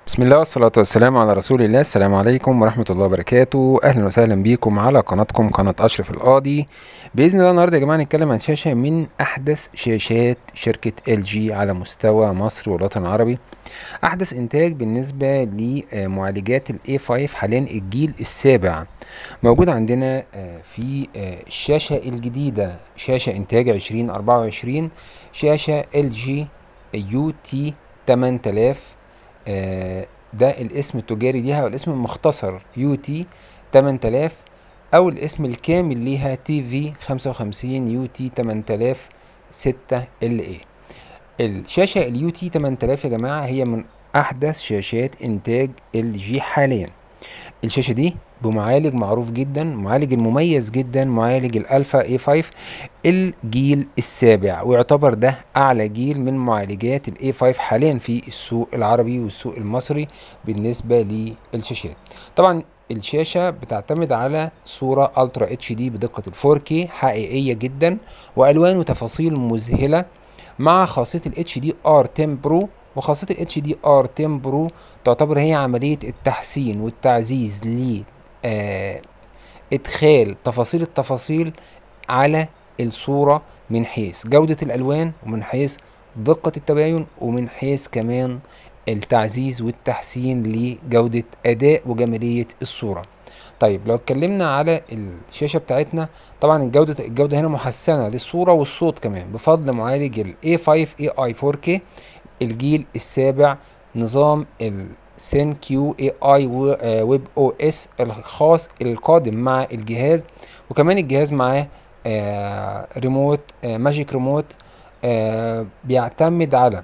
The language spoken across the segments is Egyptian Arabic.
بسم الله والصلاة والسلام على رسول الله السلام عليكم ورحمة الله وبركاته أهلا وسهلا بيكم على قناتكم قناة أشرف القاضي بإذن الله النهاردة يا جماعة نتكلم عن شاشة من أحدث شاشات شركة ال جي على مستوى مصر والوطن العربي أحدث إنتاج بالنسبة لمعالجات ال A5 حاليا الجيل السابع موجود عندنا آه، في آه، الشاشة الجديدة شاشة إنتاج 2024 شاشة ال جي يو تي 8000 آه، ده الاسم التجاري ليها والاسم المختصر يو تي 8000 او الاسم الكامل ليها تي في 55 يو تي 8000 6 ال اي الشاشة اليو تي 8000 يا جماعة هي من احدث شاشات انتاج ال جي حاليا الشاشة دي بمعالج معروف جدا معالج المميز جدا معالج الالفا اي 5 الجيل السابع ويعتبر ده اعلى جيل من معالجات الاي 5 حاليا في السوق العربي والسوق المصري بالنسبة للشاشات طبعا الشاشة بتعتمد على صورة الترا اتش دي بدقة ال 4K حقيقية جدا والوان وتفاصيل مذهلة مع خاصية ال HDR 10 برو وخاصية ال HDR 10 برو تعتبر هي عملية التحسين والتعزيز ل آه ادخال تفاصيل التفاصيل على الصورة من حيث جودة الالوان ومن حيث دقة التباين ومن حيث كمان التعزيز والتحسين لجودة اداء وجمالية الصورة طيب لو اتكلمنا على الشاشة بتاعتنا طبعا الجودة الجودة هنا محسنة للصورة والصوت كمان بفضل معالج ال A5 AI 4K الجيل السابع نظام ال سين كيو اي اي ويب او اس الخاص القادم مع الجهاز وكمان الجهاز معاه آه ريموت آه ماجيك ريموت آه بيعتمد على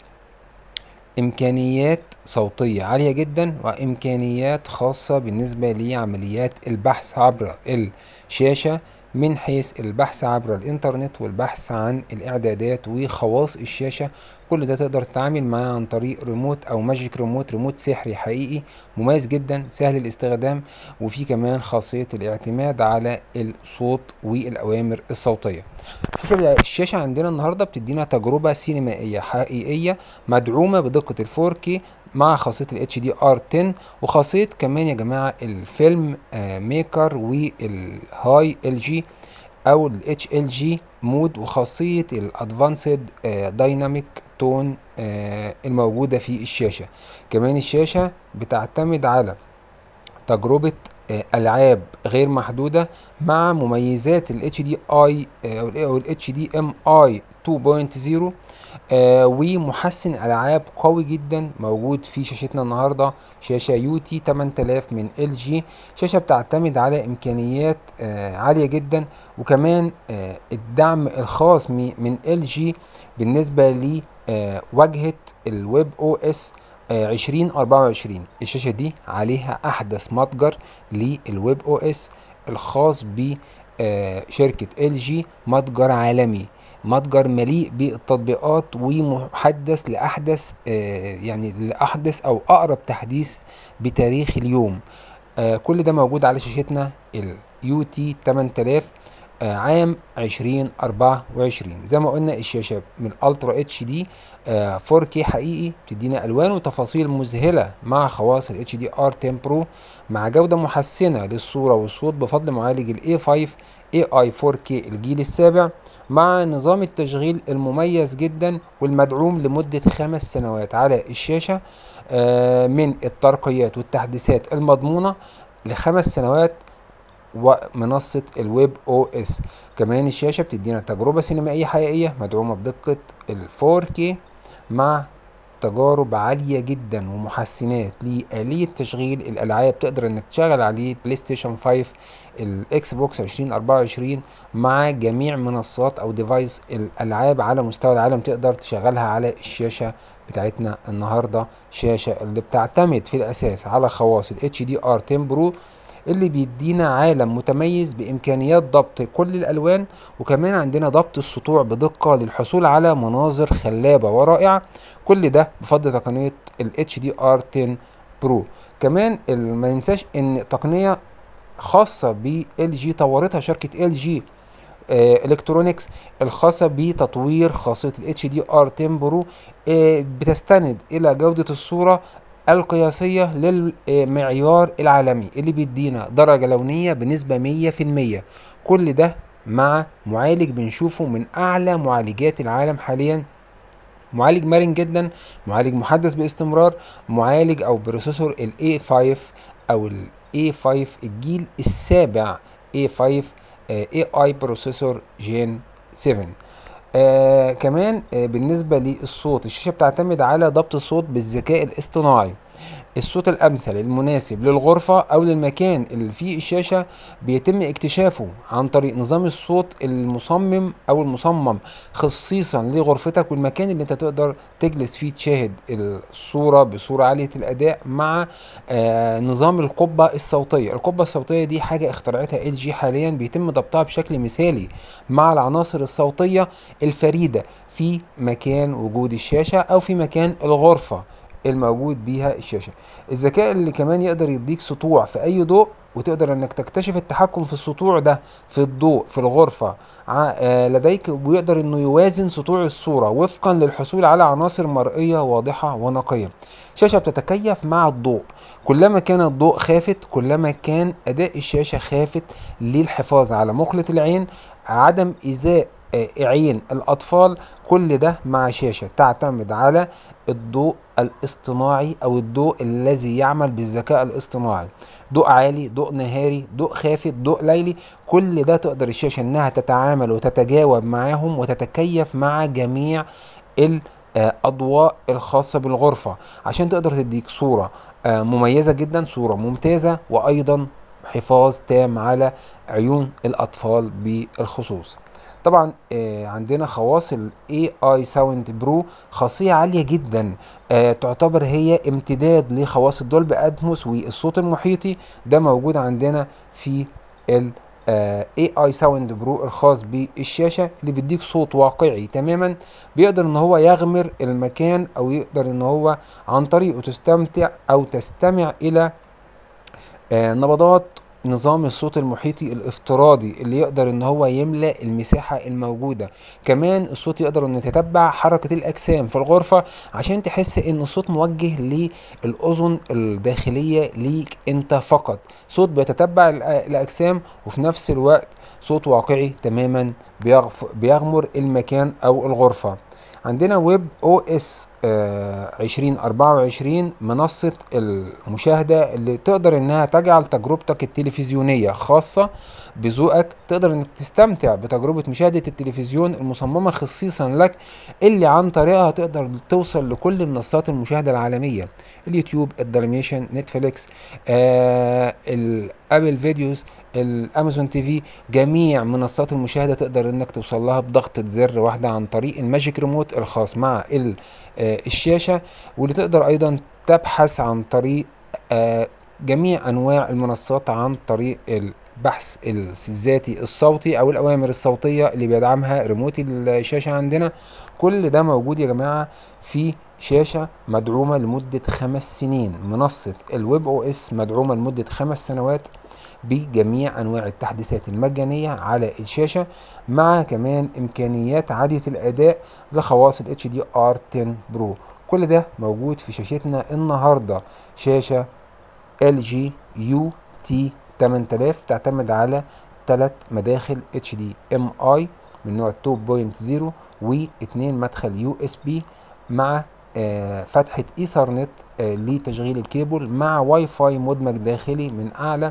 امكانيات صوتية عالية جدا وامكانيات خاصة بالنسبة لعمليات البحث عبر الشاشة من حيث البحث عبر الانترنت والبحث عن الاعدادات وخواص الشاشة كل ده تقدر تتعامل معاه عن طريق ريموت او ماجيك ريموت ريموت سحري حقيقي مميز جدا سهل الاستخدام وفي كمان خاصية الاعتماد على الصوت والاوامر الصوتية الشاشة الشاشة عندنا النهاردة بتدينا تجربة سينمائية حقيقية مدعومة بدقة ال 4K مع خاصية ال HDR 10 وخاصية كمان يا جماعة الفيلم آه ميكر والهاي ال جي او ال HLG مود وخاصية الادفانسد دايناميك تون الموجودة في الشاشة كمان الشاشة بتعتمد على تجربة العاب غير محدوده مع مميزات ال HDI او ال HDMI 2.0 آه ومحسن العاب قوي جدا موجود في شاشتنا النهارده شاشه يو تي 8000 من ال جي شاشه بتعتمد على امكانيات آه عاليه جدا وكمان آه الدعم الخاص من ال جي بالنسبه لواجهه الويب او اس عشرين أربعة وعشرين الشاشة دي عليها أحدث متجر للويب أو إس الخاص بشركة ال جي متجر عالمي متجر مليء بالتطبيقات ومحدث لأحدث يعني لأحدث أو أقرب تحديث بتاريخ اليوم كل ده موجود على شاشتنا اليو تي 8000 عام 2024 زي ما قلنا الشاشه من الترا اتش دي 4K حقيقي بتدينا الوان وتفاصيل مذهله مع خواص ال اتش دي ار 10 برو مع جوده محسنه للصوره والصوت بفضل معالج الاي 5 اي اي 4K الجيل السابع مع نظام التشغيل المميز جدا والمدعوم لمده خمس سنوات على الشاشه من الترقيات والتحديثات المضمونه لخمس سنوات ومنصة الويب او اس كمان الشاشة بتدينا تجربة سينمائية حقيقية مدعومة بدقة ال 4K مع تجارب عالية جدا ومحسنات لآلية تشغيل الألعاب تقدر انك تشغل عليه بلاي ستيشن 5 الاكس بوكس 2024 مع جميع منصات او ديفايس الألعاب على مستوى العالم تقدر تشغلها على الشاشة بتاعتنا النهاردة شاشة اللي بتعتمد في الأساس على خواص ال HDR 10 برو اللي بيدينا عالم متميز بامكانيات ضبط كل الالوان وكمان عندنا ضبط السطوع بدقه للحصول على مناظر خلابه ورائعه كل ده بفضل تقنيه ال HDR 10 برو كمان ما ننساش ان تقنيه خاصه ب جي طورتها شركه ال جي الكترونكس الخاصة بتطوير خاصية ال HDR 10 برو بتستند إلى جودة الصورة القياسية للمعيار العالمي اللي بيدينا درجة لونية بنسبة مية في المية كل ده مع معالج بنشوفه من أعلى معالجات العالم حاليا معالج مرن جدا معالج محدث باستمرار معالج او بروسيسور ال A5 او ال A5 الجيل السابع A5 آه AI بروسيسور جين 7 آه كمان آه بالنسبة للصوت الشاشة بتعتمد على ضبط الصوت بالذكاء الاصطناعي الصوت الأمثل المناسب للغرفة أو للمكان اللي فيه الشاشة بيتم اكتشافه عن طريق نظام الصوت المصمم أو المصمم خصيصا لغرفتك والمكان اللي أنت تقدر تجلس فيه تشاهد الصورة بصورة عالية الأداء مع آه نظام القبة الصوتية القبة الصوتية دي حاجة اخترعتها ال جي حاليا بيتم ضبطها بشكل مثالي مع العناصر الصوتية الفريدة في مكان وجود الشاشة أو في مكان الغرفة الموجود بيها الشاشه الذكاء اللي كمان يقدر يديك سطوع في اي ضوء وتقدر انك تكتشف التحكم في السطوع ده في الضوء في الغرفة لديك ويقدر انه يوازن سطوع الصورة وفقا للحصول على عناصر مرئية واضحة ونقية شاشة بتتكيف مع الضوء كلما كان الضوء خافت كلما كان اداء الشاشة خافت للحفاظ على مخلة العين عدم ايذاء عين الاطفال كل ده مع شاشة تعتمد على الضوء الاصطناعي او الضوء الذي يعمل بالذكاء الاصطناعي ضوء عالي ضوء نهاري ضوء خافت ضوء ليلي كل ده تقدر الشاشة انها تتعامل وتتجاوب معاهم وتتكيف مع جميع الاضواء الخاصة بالغرفة عشان تقدر تديك صورة مميزة جدا صورة ممتازة وايضا حفاظ تام على عيون الاطفال بالخصوص طبعا آه عندنا خواص ال AI Sound Pro خاصية عالية جدا آه تعتبر هي امتداد لخواص الدولب ادموس والصوت المحيطي ده موجود عندنا في ال آه AI Sound Pro الخاص بالشاشة اللي بيديك صوت واقعي تماما بيقدر ان هو يغمر المكان او يقدر ان هو عن طريقه تستمتع او تستمع الى نبضات نظام الصوت المحيطي الافتراضي اللي يقدر ان هو يملأ المساحة الموجودة كمان الصوت يقدر انه يتتبع حركة الاجسام في الغرفة عشان تحس ان الصوت موجه للاذن الداخلية ليك انت فقط صوت بيتتبع الاجسام وفي نفس الوقت صوت واقعي تماما بيغمر المكان او الغرفة عندنا ويب او اس 2024 منصة المشاهدة اللي تقدر انها تجعل تجربتك التلفزيونية خاصة بذوقك تقدر انك تستمتع بتجربة مشاهدة التلفزيون المصممة خصيصا لك اللي عن طريقها تقدر توصل لكل منصات المشاهدة العالمية اليوتيوب الدالميشن نتفليكس آه الابل فيديوز الامازون تي في جميع منصات المشاهده تقدر انك توصل لها بضغطه زر واحده عن طريق الماجيك ريموت الخاص مع الشاشه واللي تقدر ايضا تبحث عن طريق جميع انواع المنصات عن طريق البحث الذاتي الصوتي او الاوامر الصوتيه اللي بيدعمها ريموت الشاشه عندنا كل ده موجود يا جماعه في شاشة مدعومة لمدة خمس سنين منصة الويب او اس مدعومة لمدة خمس سنوات بجميع انواع التحديثات المجانية على الشاشة مع كمان امكانيات عالية الاداء لخواص ال HDR 10 برو كل ده موجود في شاشتنا النهاردة شاشة LG UT 8000 تعتمد على ثلاث مداخل HDMI من نوع 2.0 واثنين مدخل يو اس بي مع آه فتحة ايثرنت آه لتشغيل الكيبل مع واي فاي مدمج داخلي من اعلى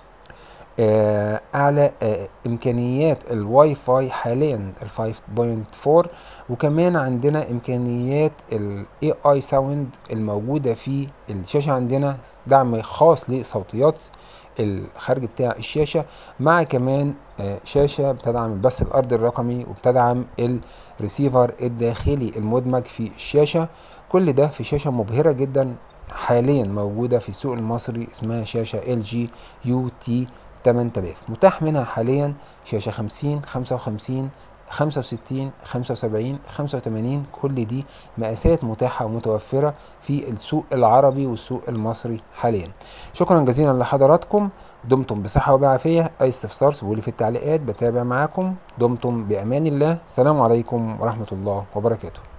آه اعلى امكانيات الواي فاي حاليا ال 5.4 وكمان عندنا امكانيات الاي اي ساوند الموجودة في الشاشة عندنا دعم خاص لصوتيات الخارج بتاع الشاشة مع كمان شاشة بتدعم البث الأرضي الرقمي وبتدعم الريسيفر الداخلي المدمج في الشاشة كل ده في شاشة مبهرة جدا حاليا موجودة في السوق المصري اسمها شاشة LG UT 8000 متاح منها حاليا شاشة 50 55 65 75 85 كل دي مقاسات متاحة ومتوفرة في السوق العربي والسوق المصري حاليا شكرا جزيلا لحضراتكم دمتم بصحة وبعافية أي استفسار سيبولي في التعليقات بتابع معاكم دمتم بأمان الله السلام عليكم ورحمة الله وبركاته